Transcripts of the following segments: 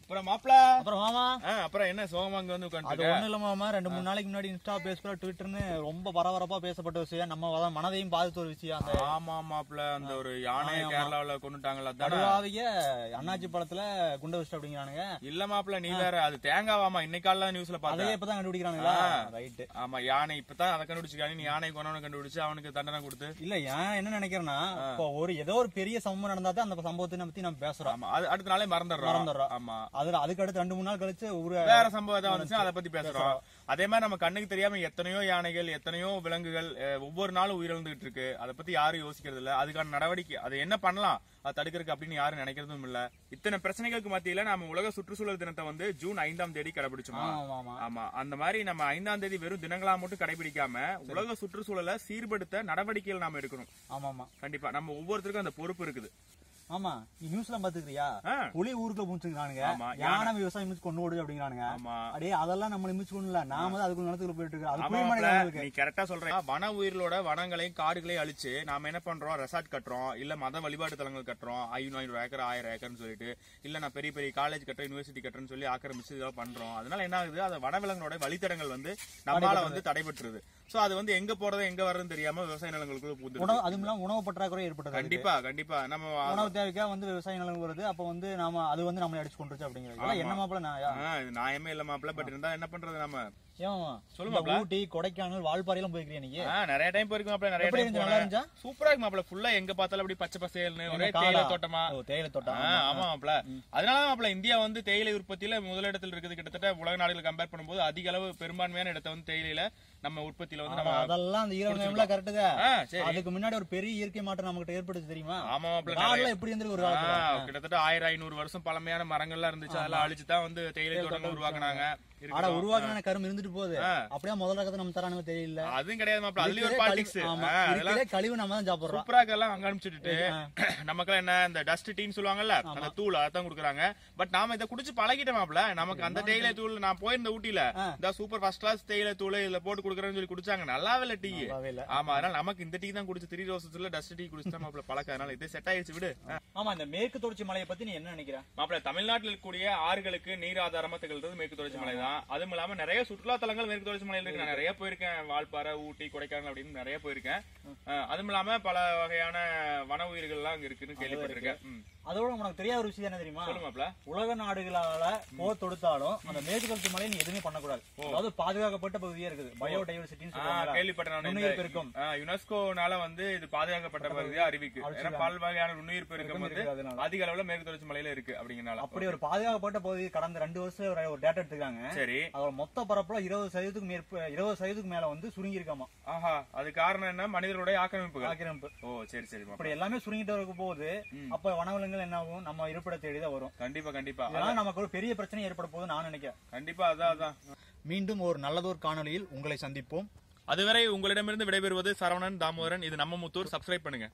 அப்புறம் மாப்ள அப்புறம் மாமா ஆ, அப்புறம் என்ன சோகமா அங்க வந்து அது உட்காந்து ஒண்ணு இல்ல மாமா ரெண்டு மூணு நாளைக்கு முன்னாடி இன்ஸ்டா பேஸ்புக் ட்விட்டர்னு ரொம்ப பரபரப்பா பேசப்பட்ட விஷயம் நம்ம அதான் மனதையும் பாதித்த ஒரு விஷயம் அந்த ஆமா மாப்ள அந்த ஒரு யானையை ஆமா. கேரளாவுல கொண்டுட்டாங்கல்ல அதானே நடுவாவிய அண்ணாச்சி பழத்துல குண்டு வச்சுட்டு அப்படிங்கிறானுங்க இல்ல மாப்ள நீ வேற அது தேங்காவாமா இன்னைக்கு காலைல நியூஸ்ல அதையே பார்த்தேன் இப்பதான் கண்டுபிடிக்கிறானுங்களா ஆ. ரைட்டு ஆமா யானை இப்பதான் அதை கண்டுபிடிச்சிருக்காங்க நீ யானை கொண்டவனை கண்டுபிடிச்சு அவனுக்கு தண்டனை கொடுத்து இல்ல ஏன் என்ன நினைக்கிறேன்னா இப்போ ஒரு ஏதோ ஒரு பெரிய சம்பவம் நடந்தா தான் அந்த சம்பவத்தை பத்தி நம்ம பேசுறோம் ஆமா அது அடுத்த நாளே மறந்துடுறோம் மறந்துடுறோம். ஆமா அதுல அதுக்கு அடுத்து ரெண்டு மூணு நாள் கழிச்சு ஒரு வேற சம்பவம் ஏதாவது வந்துச்சு அதை பத்தி பேசுறோம் அதே மாதிரி நம்ம கண்ணுக்கு தெரியாம எத்தனையோ யானைகள் எத்தனையோ விலங்குகள் அஹ், ஒவ்வொரு நாளும் உயிரிழந்துகிட்டு இருக்கு அதை பத்தி யாரும் யோசிக்கிறது இல்ல அதுக்கான நடவடிக்கை அதை என்ன பண்ணலாம் அதை தடுக்கிறதுக்கு அப்படின்னு யாரும் நினைக்கிறதும் இல்ல இத்தனை பிரச்சனைகளுக்கு மத்தியில நம்ம உலக சுற்றுச்சூழல் தினத்தை வந்து ஜூன் ஐந்தாம் தேதி கடைபிடிச்சோமா ஆமா ஆமா ஆமா அந்த மாதிரி நம்ம ஐந்தாம் தேதி வெறும் தினங்களா மட்டும் கடைபிடிக்காம உலக சுற்றுச்சூழலை சீர்படுத்த நடவடிக்கைகள் நாம எடுக்கணும் ஆமா ஆமா கண்டிப்பா நம்ம ஒவ்வொருத்தருக்கும் அந்த பொறுப்பு இருக்குது ஆமா நீ நியூஸ்லாம் பாத்துக்கிறியா ஆ. புலி ஊருக்குள்ள பூந்துக்கிறானுங்க ஆமா, யானை விவசாயம் மிச்சு கொண்டு ஓடுது அப்படிங்கிறானுங்க ஆமா அடே அதெல்லாம் நம்ம மிச்சு கொண்டுல நாம தான் அதுக்குள்ள நிலத்துக்குள்ள போயிட்டு இருக்கோம் அது ஆமா புரிய மாப்ள, மாட்டேங்குது நீ கரெக்டா சொல்ற வன உயிர்களோட வனங்களையும் காடுகளையும் அழிச்சு நாம என்ன பண்றோம் ரெசார்ட் கட்டுறோம் இல்ல மத வழிபாட்டு தலங்கள் கட்டுறோம் ஐநூறு ஐநூறு ஏக்கர் ஆயிரம் ஏக்கர்னு சொல்லிட்டு இல்ல நான் பெரிய பெரிய காலேஜ் கட்டுறேன் யூனிவர்சிட்டி கட்டுறேன்னு சொல்லி ஆக்கிரமிச்சு இதெல்லாம் பண்றோம் அதனால என்ன ஆகுது அந்த வனவிலங்களோட வழித்தடங்கள் வந்து நம்மால வந்து தடைபட்டுருது சோ அது வந்து எங்க போறது எங்க வர்றதுன்னு தெரியாம விவசாய நிலங்களுக்குள்ள பூந்து உணவு அதுவும் இல்லாம உணவு பற்றாக்குறை ஏற்பட்டது அதுக்கு. கண்டிப்பா கண்டிப்பா நம்ம உணவு தேவைக்கா வந்து விவசாய நிலம் வருது அப்ப வந்து நாம அது வந்து நம்மளை அடிச்சு கொண்டுருச்சு அப்படிங்கிறது இதெல்லாம் என்ன மாப்பிள நான் ஆ, இது நியாயமே இல்ல மாப்பிள்ள பட் இருந்தா என்ன பண்றது நம்ம ஏமா சொல்லு இந்த மாப்ள. ஊட்டி கொடைக்கானல் வால்பாறையெல்லாம் போய்க்கிறியா நீங்க ஆ, நிறைய டைம் போயிருக்கு மாப்பிள்ள நிறைய எப்படி டைம் இருந்துச்சு நல்லா போனேன் இருந்துச்சா சூப்பரா இருக்கு மாப்பிள்ள ஃபுல்லா எங்க பார்த்தாலும் அப்படி பச்சை பசேல்னு ஒரே எங்க தேயிலை காடா? தோட்டமா ஓ தேயிலை தோட்டம் ஆ, ஆமா மாப்ள அதனால மாப்ள இந்தியா வந்து தேயிலை உற்பத்தியில முதலிடத்தில் இருக்குது கிட்டத்தட்ட உலக நாடுகளை கம்பேர் பண்ணும்போது அதிக அளவு பெரும்பான்மையான இடத்தை வந்து தேயிலையில நம்ம உற்பத்தியில வந்து ஆமா, நம்ம அதெல்லாம் அந்த ஈரம் நேம்ல கரெக்டுங்க ஆ, சரி அதுக்கு முன்னாடி ஒரு பெரிய இயற்கை மாற்றம் நமக்கு ஏற்படுச்சு தெரியுமா ஆமா மாப்ள காடுல எப்படி இருந்திருக்கு ஒரு காலத்துல ஆ, கிட்டத்தட்ட ஆயிரம் ஐநூறு வருஷம் பழமையான மரங்கள்லாம் இருந்துச்சு அதெல்லாம் அழிச்சு தான் வந்து தேயிலை தோட்டங்கள் உருவாக்குனாங்க ஆனா இருக்கட்டும். உருவாக்கின கரும்பு இருந்துட்டு போகுது ஆ. அப்படியே முதல் ரகத்தை நம்ம தரானுங்க தெரியல அதுவும் கிடையாது மாப்ள அதுலயும் ஒரு இருக்கிற பாலிடிக்ஸ் கழிவு- ஆமா, இருக்கிற கழிவு நம்ம தான் சாப்பிடுறோம் சூப்பரா எல்லாம் அங்க அனுப்பிச்சுட்டு நமக்கு என்ன இந்த டஸ்ட் டீன்னு சொல்லுவாங்கல்ல அந்த தூள் அதான் குடுக்குறாங்க பட் நாம இதை குடிச்சு பழகிட்டோமாப்ல நமக்கு அந்த தேயிலை தூள் நான் போயிருந்த ஊட்டில ஆ. இந்த சூப்பர் ஃபர்ஸ்ட் கிளாஸ் தேயிலை தூள் இதுல போட்டு குடுக்குறேன்னு சொல்லி குடிச்சாங்க நல்லாவே இல்ல டீ நல்லாவே இல்ல. ஆமா அதனால நமக்கு இந்த டீ தான் குடிச்சு த்ரீ ரோசஸ்ல டஸ்ட் டீ குடிச்சா மாப்ள பழக்கம் அதனால இது செட் ஆயிடுச்சு விடு ஆமா இந்த மேற்கு தொடர்ச்சி மலையை பத்தி நீ என்ன நினைக்கிற மாப்பிள தமிழ்நாட்டில் இருக்கக்கூடிய ஆறுகளுக்கு நீர் ஆதாரமா திகழ்றது மேற்கு தொடர்ச்சி மலை தான் அதுவும் இல்லாம நிறைய சுற்றுலா தலங்கள் மேற்கு தொடர்ச்சி மலையில இருக்கு நான் நிறைய போயிருக்கேன் வால்பாறை ஊட்டி கொடைக்கானல் அப்படின்னு நிறைய போயிருக்கேன் அஹ் அதுவும் இல்லாம பல வகையான வன உயிர்கள் எல்லாம் அங்க இருக்குன்னு கேள்விப்பட்டிருக்கேன் ம். அதோட உனக்கு தெரியாத ஒரு விஷயம் என்ன தெரியுமா சொல்லு மாப்பிள உலக நாடுகளால போர் தொடுத்தாலும் அந்த மேற்கு தொடர்ச்சி மலையை நீ எதுவுமே பண்ணக்கூடாது அதாவது பாதுகாக்கப்பட்ட பகுதியா இருக்குது பயோடைவர்சிட்டின்னு ஆ, சொல்லுவாங்க கேள்விப்பட்டேன் நானு. நுண்ணுயிர் இந்த பெருக்கம். ஆ, யுனெஸ்கோனால வந்து இது பாதுகாக்கப்பட்ட பகுதியா அறிவிக்கு ஏன்னா பல வகையான நுண்ணுயிர் பெருக்கம் வந்து இருக்குது அதனால. அதிக அளவுல மேற்கு தொடர்ச்சி மலையில இருக்கு அப்படிங்கறனால அப்படி ஒரு பாதுகாக்கப்பட்ட பகுதி கடந்த ரெண்டு வருஷம் ஒரு- ஒரு டேட்டா எடுத்துக்காங்க சரி அதோட மொத்த பரப்புல இருபது சதவீதத்துக்கு மேற்ப இருபது சதவீதத்துக்கு மேல வந்து சுருங்கி இருக்காமா ஆஹா அது காரணம் என்ன மனிதர்களுடைய ஆக்கிரமிப்புகள் ஆக்கிரமிப்பு ஓ சரி சரி மாப்பிள. அப்படி எல்லாமே சுருங்கிட்டு இருக்க போது அப்ப வனவிலங்குகள் என்ன ஆகும் நம்ம இருப்பிட தேடி தான் வரும் கண்டிப்பா கண்டிப்பா இதனால நமக்கு ஒரு பெரிய பிரச்சனை ஏற்பட போகுது நான் நினைக்கிறேன் கண்டிப்பா அதான் அதான் மீண்டும் ஒரு நல்லதொரு காணொளியில் உங்களை சந்திப்போம் அதுவரை உங்களிடமிருந்து விடைபெறுவது சரவணன் தாமோதரன் இது நம்ம முத்தூர் சப்ஸ்கிரைப் பண்ணுங்க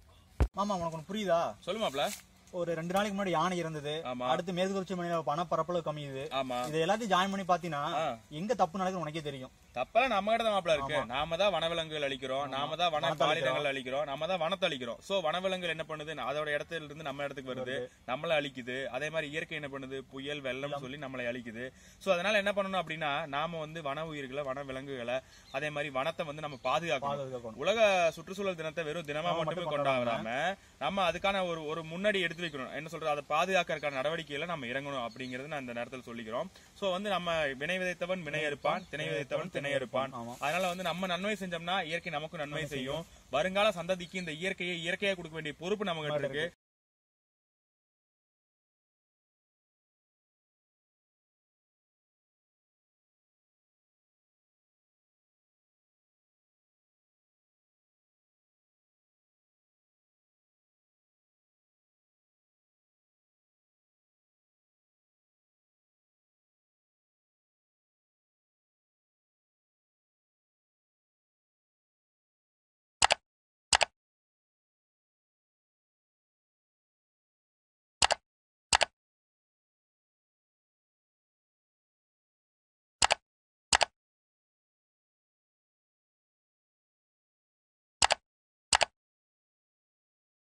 மாமா உனக்கு ஒண்ணு புரியுதா சொல்லுமாப்ல ஒரு ரெண்டு நாளைக்கு முன்னாடி யானை இருந்தது ஆமா. அடுத்து மேற்கு தொடர்ச்சி மலையில பண பரப்பளவு கம்மியுது ஆமா இது எல்லாத்தையும் ஜாயின் பண்ணி பாத்தீங்கன்னா ஆ. எங்க தப்பு நடக்குது உனக்கே தெரியும் தப்பெல்லாம் நம்ம கிட்ட தான் மாப்பிள இருக்கு நாம தான் வனவிலங்குகள் அழிக்கிறோம் நாம தான் வன பாலிடங்கள் அழிக்கிறோம் நாம தான் வனத்தை அழிக்கிறோம் சோ வனவிலங்குகள் என்ன பண்ணுது அதோட இடத்துல இருந்து நம்ம இடத்துக்கு வருது நம்மள அழிக்குது அதே மாதிரி இயற்கை என்ன பண்ணுது புயல் வெள்ளம் சொல்லி நம்மளை அழிக்குது சோ அதனால என்ன பண்ணணும் அப்படின்னா நாம வந்து வன உயிர்களை வன விலங்குகளை அதே மாதிரி வனத்தை வந்து நம்ம பாதுகாக்கணும் பாதுகாக்கணும் உலக சுற்றுச்சூழல் தினத்தை வெறும் தினமா மட்டுமே கொண்டாடாம நம்ம அதுக்கான ஒரு ஒரு முன்னாடி எடுத்து வைக்கணும் என்ன சொல்றது அதை பாதுகாக்கிறதுக்கான நடவடிக்கையில நம்ம இறங்கணும் அப்படிங்கறது நான் இந்த நேரத்தில் சொல்லிக்கிறோம் சோ வந்து நம்ம வினை விதைத்தவன் வினை அறுப்பான் திணை விதைத்தவன் திணை அறுப்பான் ஆமா. அதனால வந்து நம்ம நன்மை செஞ்சோம்னா இயற்கை நமக்கும் நன்மை செய்யும் வருங்கால சந்ததிக்கு இந்த இயற்கையை இயற்கையா கொடுக்க வேண்டிய பொறுப்பு நம்ம கிட்ட இருக்கு